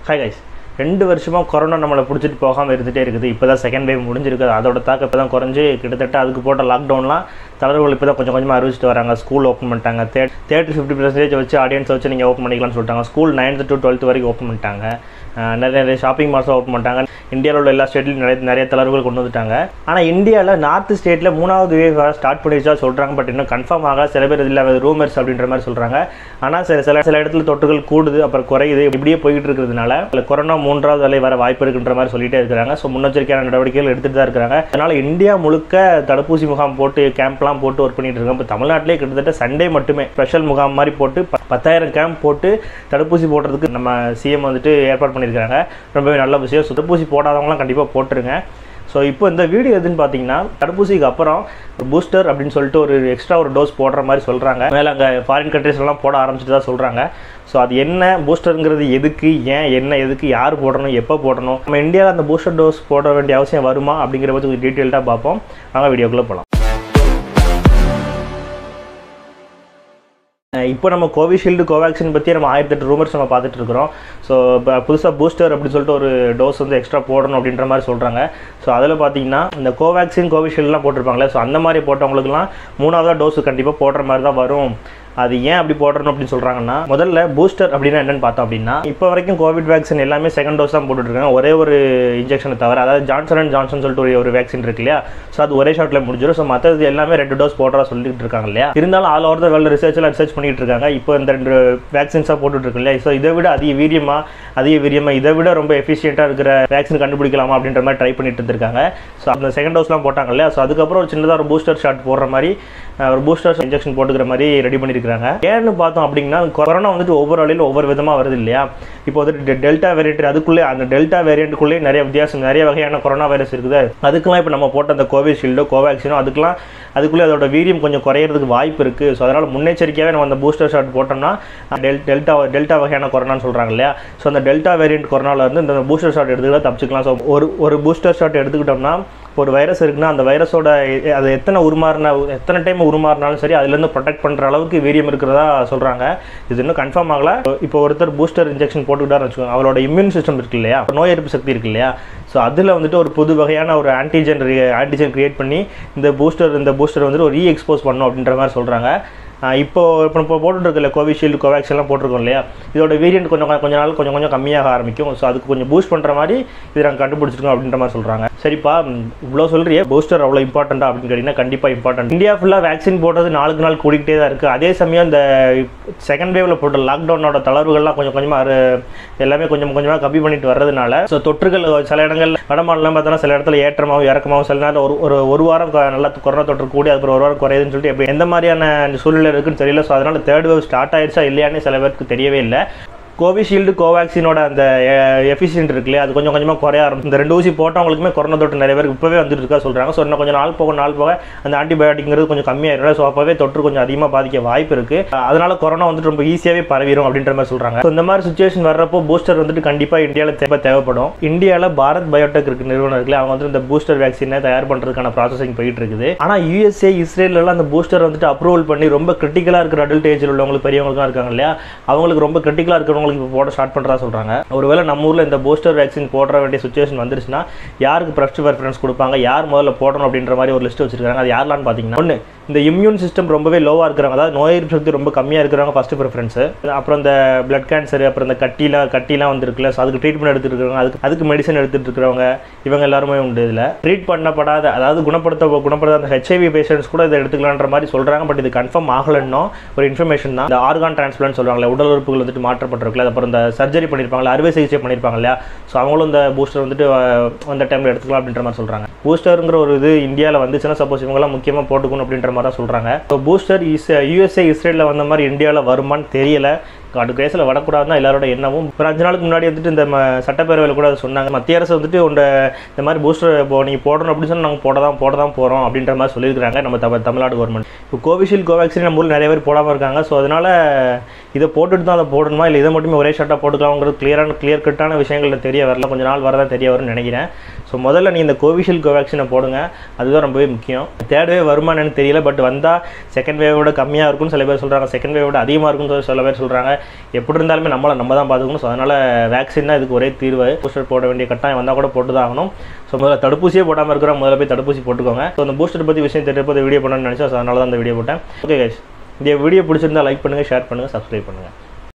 hi guys ரெண்டு வருஷமாக corona நம்மளை பிடிச்சிட்டு போகாமல் இருந்துகிட்டே இருக்குது இப்போ தான் செகண்ட் வேவ் முடிஞ்சிருக்குது அதோட தாக்கம் இப்போ தான் குறைஞ்சி கிட்டத்தட்ட அதுக்கு போட்ட லாக்டவுன்லாம் தளர்வுகள் இப்போ தான் கொஞ்சம் கொஞ்சமாக அறிவிச்சிட்டு வராங்க ஸ்கூல் ஓப்பன் பண்ணிட்டாங்க தே தேர்ட்டி ஃபிஃப்டி பர்சன்டேஜ் வச்சு ஆடியன்ஸ் வச்சு நீங்கள் ஓப்பன் பண்ணிக்கலாம்னு சொல்லிட்டாங்க ஸ்கூல் நைன்த்து டு டுவெல்த் வரைக்கும் ஓப்பன் பண்ணிட்டாங்க அஹ் நிறைய நிறைய ஷாப்பிங் மால்ஸும் ஓப்பன் பண்ணிட்டாங்க இந்தியாவில் உள்ள எல்லா ஸ்டேட்லையும் நிறைய நிறைய தளர்வுகள் கொண்டு வந்துட்டாங்க ஆனால் இந்தியாவில் நார்த் ஸ்டேட்டில் மூணாவது வேவ் ஸ்டார்ட் பண்ணிடுச்சா சொல்கிறாங்க பட் இன்னும் கன்ஃபார்ம் ஆகல சில பேர் இதில் ரூமர்ஸ் அப்படின்ற மாதிரி சொல்கிறாங்க ஆனால் சில சில சில இடத்துல தொற்றுகள் கூடுது அப்புறம் குறையுது இப்படியே போயிட்டு இருக்கிறதுனால இல்லை கொரோனா மூன்றாவது அலை வர வாய்ப்பு இருக்குன்ற மாதிரி சொல்லிட்டே இருக்கிறாங்க ஸோ முன்னெச்சரிக்கையான நடவடிக்கைகள் எடுத்துகிட்டு தான் இருக்கிறாங்க அதனால் இந்தியா முழுக்க தடுப்பூசி முகாம் போட்டு கேம்ப்லாம் போட்டு ஒர்க் பண்ணிட்டு இருக்காங்க இப்போ தமிழ்நாட்டிலே கிட்டத்தட்ட சண்டே மட்டுமே ஸ்பெஷல் முகாம் மாதிரி போட்டு ப- பத்தாயிரம் கேம்ப் போட்டு தடுப்பூசி போடுறதுக்கு நம்ம சிஎம் வந்துட்டு ஏற்பாடு பண்ணியிருக்காங்க ரொம்பவே நல்ல விஷயம் So, தடுப்பூசி போடாதவங்களாம் கண்டிப்பாக போட்டுருங்க ஸோ இப்போ இந்த வீடியோ எதுன்னு பார்த்தீங்கன்னா தடுப்பூசிக்கு அப்புறம் பூஸ்டர் அப்படின்னு சொல்லிட்டு ஒரு எக்ஸ்ட்ரா ஒரு டோஸ் போடுற மாதிரி சொல்கிறாங்க மேலே அங்கே ஃபாரின் கண்ட்ரீஸ்லாம் போட ஆரம்பிச்சிட்டு தான் சொல்கிறாங்க ஸோ அது என்ன பூஸ்டருங்கிறது எதுக்கு ஏன் என்ன எதுக்கு யார் போடணும் எப்போ போடணும் நம்ம இந்தியாவில் அந்த பூஸ்டர் டோஸ் போட வேண்டிய அவசியம் வருமா அப்படிங்கிற பற்றி கொஞ்சம் டீட்டெயில்டாக பார்ப்போம் வாங்க வீடியோக்குள்ளே போகலாம் இப்போ நம்ம கோவிஷீல்டு கோவேக்சின் பற்றி நம்ம ஆயிரத்தெட்டு ரூமர்ஸ் நம்ம பார்த்துட்டு இருக்கிறோம் ஸோ இப்போ புதுசாக பூஸ்டர் அப்படின்னு சொல்லிட்டு ஒரு டோஸ் வந்து எக்ஸ்ட்ரா போடணும் அப்படின்ற மாதிரி சொல்கிறாங்க ஸோ அதில் பார்த்தீங்கன்னா இந்த கோவேக்சின் கோவிஷீல்டுலாம் போட்டிருப்பாங்களே ஸோ அந்த மாதிரி போட்டவங்களுக்குலாம் மூணாவதாக டோஸ் கண்டிப்பாக போடுற மாதிரி தான் வரும் அது ஏன் அப்படி போடணும் அப்படின்னு சொல்கிறாங்கன்னா முதல்ல பூஸ்டர் அப்படின்னா என்னன்னு பார்த்தோம் அப்படின்னா இப்போ வரைக்கும் கோவிட் வேக்சின் எல்லாமே செகண்ட் டோஸ் தான் போட்டுட்ருக்காங்க ஒரே ஒரு இன்ஜெக்ஷனை தவிர அதாவது ஜான்சன் அண்ட் ஜான்சன் சொல்லிட்டு ஒரு ஒரு வேக்சின் இருக்கு இல்லையா ஸோ அது ஒரே ஷாட்டில் முடிஞ்சிடும் ஸோ மற்றது எல்லாமே ரெண்டு டோஸ் போடுறா சொல்லிட்டு இருக்காங்க இல்லையா இருந்தாலும் ஆல் ஓவர் த வேர்ல்டு ரிசர்ச்சில் ரிசர்ச் பண்ணிட்டு இருக்காங்க இப்போ இந்த ரெண்டு வேக்சின்ஸாக போட்டுட்டு இருக்கு இல்லையா ஸோ இதை விட அதிக வீரியமா அதிக வீரியமா இதை விட ரொம்ப எஃபிஷியண்ட்டாக இருக்கிற வேக்சின் கண்டுபிடிக்கலாமா அப்படின்ற மாதிரி ட்ரை பண்ணிட்டு இருந்திருக்காங்க ஸோ அந்த செகண்ட் டோஸ்லாம் போட்டாங்க இல்லையா ஸோ அதுக்கப்புறம் ஒரு சின்னதாக ஒரு பூஸ்டர் ஷாட் போடுற மாதிரி அஹ், ஒரு பூஸ்டர் இன்ஜெக்ஷன் போட்டுக்கிற மாதிரி ரெடி பண்ணியிருக்காங்க ஏன்னு பார்த்தோம் அப்படின்னா கொரோனா வந்துட்டு ஒவ்வொரு அலையிலும் ஒவ்வொரு விதமாக வருது இல்லையா இப்போ வந்துட்டு டெல்டா வேரியன்ட் அதுக்குள்ளே அந்த டெல்டா வேரியண்ட்டுக்குள்ளே நிறைய வித்தியாசம் நிறைய வகையான கொரோனா வைரஸ் இருக்குது அதுக்கெல்லாம் இப்போ நம்ம போட்ட அந்த கோவிஷீல்டோ கோவேக்சினோ அதுக்கெல்லாம் அதுக்குள்ளே அதோட வீரியம் கொஞ்சம் குறையிறதுக்கு வாய்ப்பு இருக்குது ஸோ அதனால் முன்னெச்சரிக்கையாகவே நம்ம அந்த பூஸ்டர் ஷாட் போட்டோம்னா டெல் டெல்டா டெல்டா வகையான கொரோனான்னு சொல்கிறாங்க இல்லையா ஸோ அந்த டெல்டா வேரியண்ட் கொரோனாவில் இருந்து இந்த பூஸ்டர் ஷாட் எடுத்துக்கிட்டா தப்பிச்சுக்கலாம் ஸோ ஒரு ஒரு பூஸ்டர் ஷாட் எடுத்துக்கிட்டோம்னா இப்போ ஒரு வைரஸ் இருக்குன்னா அந்த வைரஸோட எ- அது எத்தனை உருமாறின எத்தனை டைம் உருமாறினாலும் சரி அதுலேருந்து ப்ரொடெக்ட் பண்ணுற அளவுக்கு வீரியம் இருக்கிறதா சொல்கிறாங்க இது இன்னும் கன்ஃபார்ம் ஆகல இப்போ ஒருத்தர் பூஸ்டர் இன்ஜெக்ஷன் போட்டுக்கிட்டாருன்னு வச்சுக்கோங்க அவரோட இம்யூன் சிஸ்டம் இருக்கு இல்லையா நோய் எதிர்ப்பு சக்தி இருக்கு இல்லையா ஸோ அதில் வந்துட்டு ஒரு புது வகையான ஒரு ஆன்டிஜென் ஆன்டிஜென் கிரியேட் பண்ணி இந்த பூஸ்டர் இந்த பூஸ்டர் வந்துட்டு ஒரு ரீ எக்ஸ்போஸ் பண்ணும் அப்படின்ற மாதிரி சொல்கிறாங்க இப்போ இப்போ இப்போ போட்டுருக்கல கோவிஷீல்டு கோவேக்சின்லாம் போட்டிருக்கோம் இல்லையா இதோட வேரியன்ட் கொஞ்சம் கொஞ்சம் கொஞ்ச நாள் கொஞ்சம் கொஞ்சம் கம்மியாக ஆரம்பிக்கும் ஸோ அதுக்கு கொஞ்சம் பூஸ்ட் பண்ணுற மாதிரி இது நாங்கள் கண்டுபிடிச்சிருக்கோம் அப்படின்ற மாதிரி சொல்கிறாங்க சரிப்பா ம், இவ்வளோ சொல்கிறியே பூஸ்டர் அவ்வளோ இம்பார்ட்டண்ட்டா அப்படின்னு கேட்டிங்கன்னா கண்டிப்பாக இம்பார்ட்டன்ட் இந்தியா ஃபுல்லாக வேக்சின் போடுறது நாளுக்கு நாள் கூடிக்கிட்டே தான் இருக்குது அதே சமயம் இந்த செகண்ட் வேவில் போட்ட லாக்டவுனோட தளர்வுகள்லாம் கொஞ்சம் கொஞ்சமாக எல்லாமே கொஞ்சம் கொஞ்சமாக கம்மி பண்ணிட்டு வர்றதுனால ஸோ தொற்றுகள் சில இடங்கள் வடமாநிலம் பார்த்தோன்னா சில இடத்துல ஏற்றமாகவும் இறக்கமாகவும் சில நேரம் ஒரு ஒரு ஒரு வாரம் கொ- நல்லா கொரோனா தொற்று கூடி அப்புறம் ஒரு வாரம் குறையுதுன்னு சொல்லிட்டு எப்படி எந்த மாதிரியான சூழ்நிலை இருக்குன்னு தெரியல ஸோ அதனால் தேர்ட் வேவ் ஸ்டார்ட் ஆயிடுச்சா இல்லையான்னு சில பேருக்கு தெரியவே இல்லை கோவிஷீல்டு கோவேக்சினோட அந்த எஃபிஷியன்ட் இருக்கு இல்லையா அது கொஞ்சம் கொஞ்சமாக குறைய ஆரம்பிச்சு இந்த ரெண்டு ஊசி போட்டவங்களுக்குமே கொரோனா தொற்று நிறைய பேருக்கு இப்போவே வந்துட்டு இருக்கா சொல்கிறாங்க ஸோ இன்னும் கொஞ்சம் நாள் போக நாள் போக அந்த ஆன்டிபயோட்டிக்ங்கிறது கொஞ்சம் கம்மியாயிரும் ஸோ அப்போவே தொற்று கொஞ்சம் அதிகமாக பாதிக்க வாய்ப்பு இருக்குது அதனால கொரோனா வந்துட்டு ரொம்ப ஈஸியாகவே பரவிடும் அப்படின்ற மாதிரி சொல்கிறாங்க ஸோ இந்த மாதிரி சுச்சுவேஷன் வர்றப்போ பூஸ்டர் வந்துட்டு கண்டிப்பாக இந்தியாவில் தேவை தேவைப்படும் இந்தியாவில் பாரத் பயோடெக் இருக்கு நிறுவனம் இருக்குல்ல அவங்க வந்து இந்த பூஸ்டர் வேக்சினை தயார் பண்ணுறதுக்கான ப்ராசஸிங் போயிட்டு இருக்குது ஆனால் யூஎஸ்ஏ இஸ்ரேலெல்லாம் அந்த பூஸ்டர் வந்துட்டு அப்ரூவல் பண்ணி ரொம்ப கிரிட்டிக்கலாக இருக்கிற அடல்ட் ஏஜில் உள்ளவங்களுக்கு பெரியவங்களுக்கும் இருக்காங்க இல்லையா அவங்களுக்கு ரொம்ப கிரிட்டிக்கலாக இருக்கிறவங்களுக்கு இப்போ போட ஸ்டார்ட் பண்ணுறா சொல்கிறாங்க ஒருவேளை நம்ம ஊரில் இந்த பூஸ்டர் வேக்சின் போடுற வேண்டிய சுச்சுவேஷன் வந்துருச்சுன்னா யாருக்கு ஃபர்ஸ்ட் ப்ரிஃபரன்ஸ் கொடுப்பாங்க யார் முதல்ல போடணும் அப்படின்ற மாதிரி ஒரு லிஸ்ட் வச்சிருக்காங்க அது யாரெல்லாம் பார்த்தீங்கன்னா ஒன்று இந்த இம்யூன் சிஸ்டம் ரொம்பவே லோவாக இருக்கிறவங்க அதாவது நோய் எதிர்ப்பு சக்தி ரொம்ப கம்மியாக இருக்கிறவங்க ஃபர்ஸ்ட் ப்ரிஃபரன்ஸ் அப்புறம் இந்த பிளட் கேன்சர் அப்புறம் இந்த கட்டிலாம் கட்டிலாம் வந்துருக்குல்ல ஸோ அதுக்கு ட்ரீட்மெண்ட் எடுத்துட்டு இருக்கிறவங்க அதுக்கு அதுக்கு மெடிசன் எடுத்துட்டு இருக்கிறவங்க இவங்க எல்லாருமே உண்டு இதில் ட்ரீட் பண்ணப்படாத அதாவது குணப்படுத்த குணப்படுத்த அந்த ஹெச்ஐவி பேஷண்ட்ஸ் கூட இதை எடுத்துக்கலான்ற மாதிரி சொல்கிறாங்க பட் இது கன்ஃபார்ம் ஆகலன்னும் ஒரு இன்ஃபர்மேஷன் தான் இந்த ஆர்கான் டிரான்ஸ்பிளான்ட் சொல்லுவாங்களே உடல் உறுப்புகள் வந்துட்டு மாற்றப்பட்டிருக்குல்ல அப்புறம் இந்த சர்ஜரி பண்ணியிருப்பாங்களா அறுவை சிகிச்சை பண்ணியிருப்பாங்க இல்லையா ஸோ அவங்களும் இந்த பூஸ்டர் வந்துட்டு அஹ், அந்த டைமில் எடுத்துக்கலாம் அப்படின்ற மாதிரி சொல்கிறாங்க பூஸ்டருங்கிற ஒரு இது இந்தியாவில் வந்துச்சுன்னா சப்போஸ் இவங்கெல்லாம் முக்கியமாக போட்டுக்கணும் அப்படின்ற மாதிரி தான் சொல்கிறாங்க ஸோ பூஸ்டர் இஸ் யூஎஸ்ஏ இஸ்ரேலில் வந்த மாதிரி இந்தியாவில் வருமான்னு தெரியல அடுத்த கேஸில் வரக்கூடாதுன்னா எல்லாரோட எண்ணமும் ஒரு அஞ்சு நாளுக்கு முன்னாடி வந்துட்டு இந்த ம- சட்டப்பேரவையில் கூட சொன்னாங்க மத்திய அரசு வந்துட்டு உண்ட இந்த மாதிரி பூஸ்டர் இப்போ நீங்கள் போடணும் அப்படின்னு சொன்னால் நாங்கள் போட தான் போட தான் போகிறோம் அப்படின்ற மாதிரி சொல்லியிருக்காங்க நம்ம தமிழ் தமிழ்நாடு கவர்மெண்ட் இப்போ கோவிஷீல்டு கோவேக்சின் நம்ம ஊரில் நிறைய பேர் போடாமல் இருக்காங்க ஸோ அதனால் இதை போட்டுட்டு தான் அதை போடணுமா இல்லை இதை மட்டுமே ஒரே ஷர்ட்டாக போட்டுக்கலாம்ங்கிறது கிளியரான கிளியர் கட்டான விஷயங்கள் தெரிய வரல கொஞ்ச நாள் வரதான் தெரிய வரும்னு நினைக்கிறேன் ஸோ முதல்ல நீ இந்த கோவிஷீல்டு கோவேக்சினை போடுங்க அதுதான் ரொம்பவே முக்கியம் தேர்ட் வேவ் வருமானு தெரியல பட் வந்தால் செகண்ட் வேவோட கம்மியாக இருக்கும்னு சில பேர் சொல்கிறாங்க செகண்ட் வேவோட அதிகமாக இருக்கும்னு சொல்லி சில பேர் சொல்கிறாங்க எப்படி இருந்தாலுமே நம்மளை நம்ம தான் பார்த்துக்கணும் ஸோ அதனால் வேக்சின் தான் இதுக்கு ஒரே தீர்வு பூஸ்டர் போட வேண்டிய கட்டாயம் வந்தால் கூட போட்டு தான் ஆகணும் ஸோ முதல்ல தடுப்பூசியே போடாமல் இருக்கிற முதல்ல போய் தடுப்பூசி போட்டுக்கோங்க ஸோ அந்த பூஸ்டர் பற்றி விஷயம் தெரிஞ்சப்போ வீடியோ பண்ணணும்னு நினச்சா ஸோ அதனால தான் அந்த வீடியோ போட்டேன் ஓகே கைஸ் இந்த வீடியோ பிடிச்சிருந்தா லைக் பண்ணுங்கள் ஷேர் பண்ணுங்கள் சப்ஸ்கிரைப் பண்ணுங்கள்